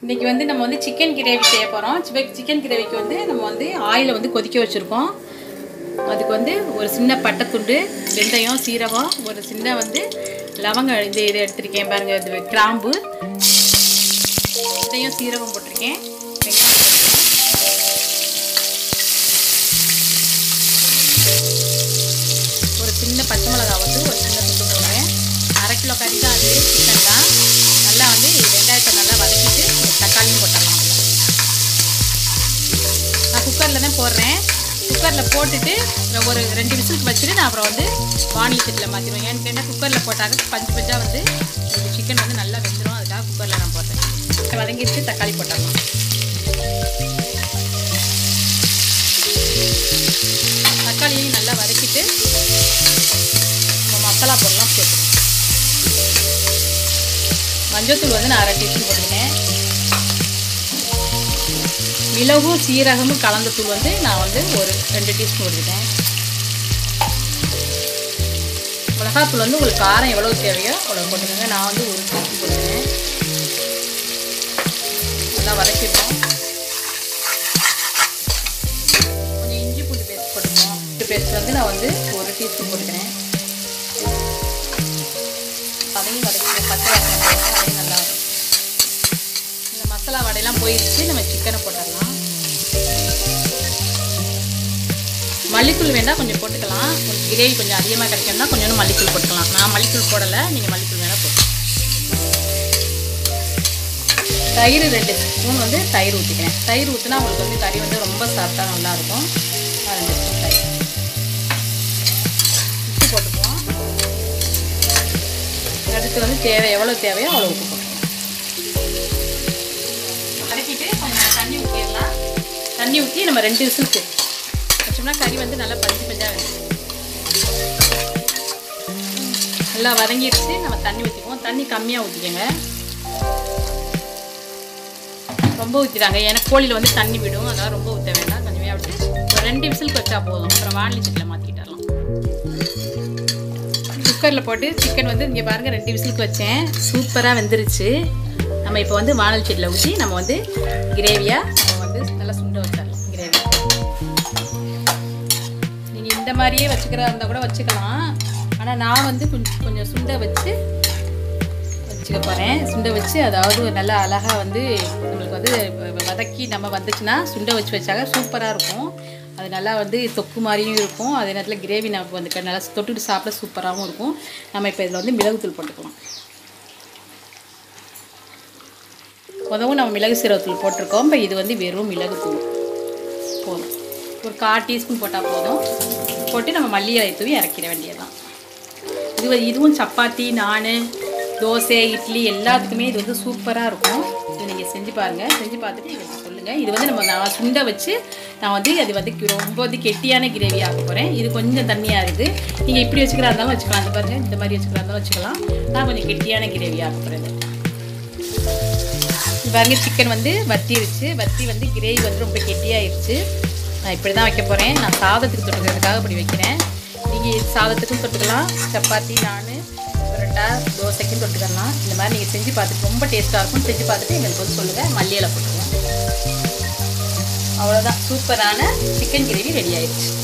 இன்றைக்கி வந்து நம்ம வந்து சிக்கன் கிரேவி செய்ய போகிறோம் சிக்கன் கிரேவிக்கு வந்து நம்ம வந்து ஆயிலை வந்து கொதிக்க வச்சுருக்கோம் அதுக்கு வந்து ஒரு சின்ன பட்டைத்துண்டு வெந்தயம் சீரகம் ஒரு சின்ன வந்து லவங்கம் இது இது எடுத்திருக்கேன் பாருங்கள் இது கிராம்பு வெந்தயம் சீரகம் போட்டிருக்கேன் வெங்காயம் போட்டிருக்கேன். ஒரு சின்ன பச்சை மிளகா வந்து ஒரு சின்ன துண்டு போடுறேன் அரை கிலோ கறி தான் அது சிக்கன் தான் நல்லா வந்து வெங்காயத்தை நல்லா வதக்கிட்டு இந்த தக்காளியும் போட்டுடலாம் நான் குக்கரில் தான் போடுறேன் குக்கரில் போட்டுட்டு ஒரு ரெண்டு விசிலுக்கு வச்சுட்டு நான் அப்புறம் வந்து வாணி செட்டில் மாற்றிடுவேன் ஏன்னு கேட்டால் குக்கரில் போட்டாக்க பஞ்சு பஞ்சாக வந்து இந்த சிக்கன் வந்து நல்லா வெந்துடும் அதுக்காக குக்கரில் நான் போட்டேன் வதங்கிட்டு தக்காளி போட்டுடலாம் தக்காளியையும் நல்லா வதக்கிட்டு நம்ம மசாலா பொருள்லாம் சேர்த்துக்கணும் மஞ்சள்தூள் வந்து நான் அரை டீஸ்பூன் போட்டுக்கிட்டேன் மிளகும் சீரகமும் கலந்த தூள் வந்து நான் வந்து ஒரு ரெண்டு டீஸ்பூன் போட்டுக்கிட்டேன் மிளகாத்தூள் வந்து உங்களுக்கு காரம் எவ்வளோ தேவையோ அவ்வளோ போட்டுக்கோங்க நான் வந்து ஒரு டீஸ்பூன் போட்டுக்கிறேன் நல்லா வதக்கிடுவோம் கொஞ்சம் இஞ்சி பூண்டு பேஸ்ட் போட்டுக்குவோம் இஞ்சி பேஸ்ட் வந்து நான் வந்து ஒரு டீஸ்பூன் போட்டுக்கிறேன் அதையும் வதக்கி பச்சை வாசனை போட்டு அதையும் நல்லா வதக்கி இந்த மசாலா வடையெல்லாம் போயிடுச்சு நம்ம சிக்கனை போட்டுடலாம் மல்லித்தூள் வேணால் கொஞ்சம் போட்டுக்கலாம் உங்களுக்கு கிரேவி கொஞ்சம் அதிகமாக கிடைக்கும்னா கொஞ்சம் மல்லித்தூள் போட்டுக்கலாம் நான் மல்லித்தூள் போடலை நீங்கள் மல்லித்தூள் வேணால் போட்டு தயிர் ரெண்டு ஸ்பூன் வந்து தயிர் ஊற்றிக்கிறேன் தயிர் ஊற்றினா உங்களுக்கு வந்து கறி வந்து ரொம்ப சாஃப்டாக நல்லாயிருக்கும் நான் ரெண்டு ஸ்பூன் தயிர் உப்பு போட்டுக்குவோம் அடுத்து வந்து தேவை எவ்வளோ தேவையோ அவ்வளோ உப்பு போட்டுக்கலாம் வதக்கிட்டு கொஞ்சம் தண்ணி ஊற்றிடலாம் தண்ணி ஊற்றி நம்ம ரெண்டு விசிலுக்கு வச்சோம்னா கறி வந்து நல்லா பஞ்சு பஞ்சாக வேணும் நல்லா வதங்கிடுச்சு நம்ம தண்ணி ஊற்றிக்குவோம் தண்ணி கம்மியாக ஊற்றிக்கோங்க ரொம்ப ஊற்றிட்டாங்க ஏன்னா கோழியில் வந்து தண்ணி விடும் அதாவது ரொம்ப ஊற்ற வேண்டாம் கொஞ்சமே விட்டு ஒரு ரெண்டு விசிலுக்கு வச்சா போதும் அப்புறம் வானிலை சட்டியில் மாற்றிக்கிட்டலாம் குக்கரில் போட்டு சிக்கன் வந்து இங்கே பாருங்கள் ரெண்டு விசிலுக்கு வச்சேன் சூப்பராக வெந்துருச்சு நம்ம இப்போ வந்து வானல் சட்டியில் ஊற்றி நம்ம வந்து கிரேவியாக நம்ம வந்து நல்லா சுண்ட வச்சிடலாம் கிரேவி நீங்கள் இந்த மாதிரியே வச்சுக்கிறதா இருந்தால் கூட வச்சுக்கலாம் ஆனால் நான் வந்து கொஞ்சம் கொஞ்சம் சுண்ட வச்சு வச்சுக்க போகிறேன் சுண்டை வச்சு அதாவது நல்லா அழகாக வந்து நம்மளுக்கு வந்து வதக்கி நம்ம வந்துச்சுன்னா சுண்டை வச்சு வச்சாக்க சூப்பராக இருக்கும் அது நல்லா வந்து தொக்கு மாதிரியும் இருக்கும் அதே நேரத்தில் கிரேவி நமக்கு வந்து நல்லா தொட்டுட்டு சாப்பிட சூப்பராகவும் இருக்கும் நம்ம இப்போ இதில் வந்து மிளகுத்தூள் போட்டுக்கலாம் உதவும் நம்ம மிளகு சீரகத்தூள் போட்டிருக்கோம் இப்போ இது வந்து வெறும் மிளகுத்தூள் போதும் ஒரு கால் டீஸ்பூன் போட்டால் போதும் போட்டு நம்ம மல்லி இலை தூவி இறக்கிட வேண்டியதுதான் இது இதுவும் சப்பாத்தி நான் தோசை இட்லி எல்லாத்துக்குமே இது வந்து சூப்பராக இருக்கும் இது நீங்கள் செஞ்சு பாருங்கள் செஞ்சு பார்த்துட்டு எங்களுக்கு சொல்லுங்கள் இது வந்து நம்ம நான் சுண்டை வச்சு நான் வந்து அது வந்து ரொம்ப வந்து கெட்டியான கிரேவி ஆக்க போகிறேன் இது கொஞ்சம் தண்ணியாக இருக்குது நீங்கள் இப்படி வச்சுக்கிறா இருந்தாலும் வச்சுக்கலாம் அந்த பாருங்கள் இந்த மாதிரி வச்சுக்கிறா இருந்தாலும் வச்சுக்கலாம் நான் கொஞ்சம் கெட்டியான கிரேவி ஆக்க போகிறேன் பாருங்க சிக்கன் வந்து வத்திருச்சு வத்தி வந்து கிரேவி வந்து ரொம்ப கெட்டியாயிருச்சு நான் இப்படி தான் வைக்க போகிறேன் நான் சாதத்துக்கு தொட்டுக்கிறதுக்காக இப்படி வைக்கிறேன் நீங்கள் சாதத்துக்கும் தொட்டுக்கலாம் சப்பாத்தி நான் பரோட்டா தோசைக்கும் தொட்டுக்கலாம் இந்த மாதிரி நீங்கள் செஞ்சு பார்த்துட்டு ரொம்ப டேஸ்ட்டாக இருக்கும் செஞ்சு பார்த்துட்டு எங்களுக்கு வந்து சொல்லுங்கள் மல்லியில் போட்டுருவோம் அவ்வளோதான் சூப்பரான சிக்கன் கிரேவி ரெடி ஆயிடுச்சு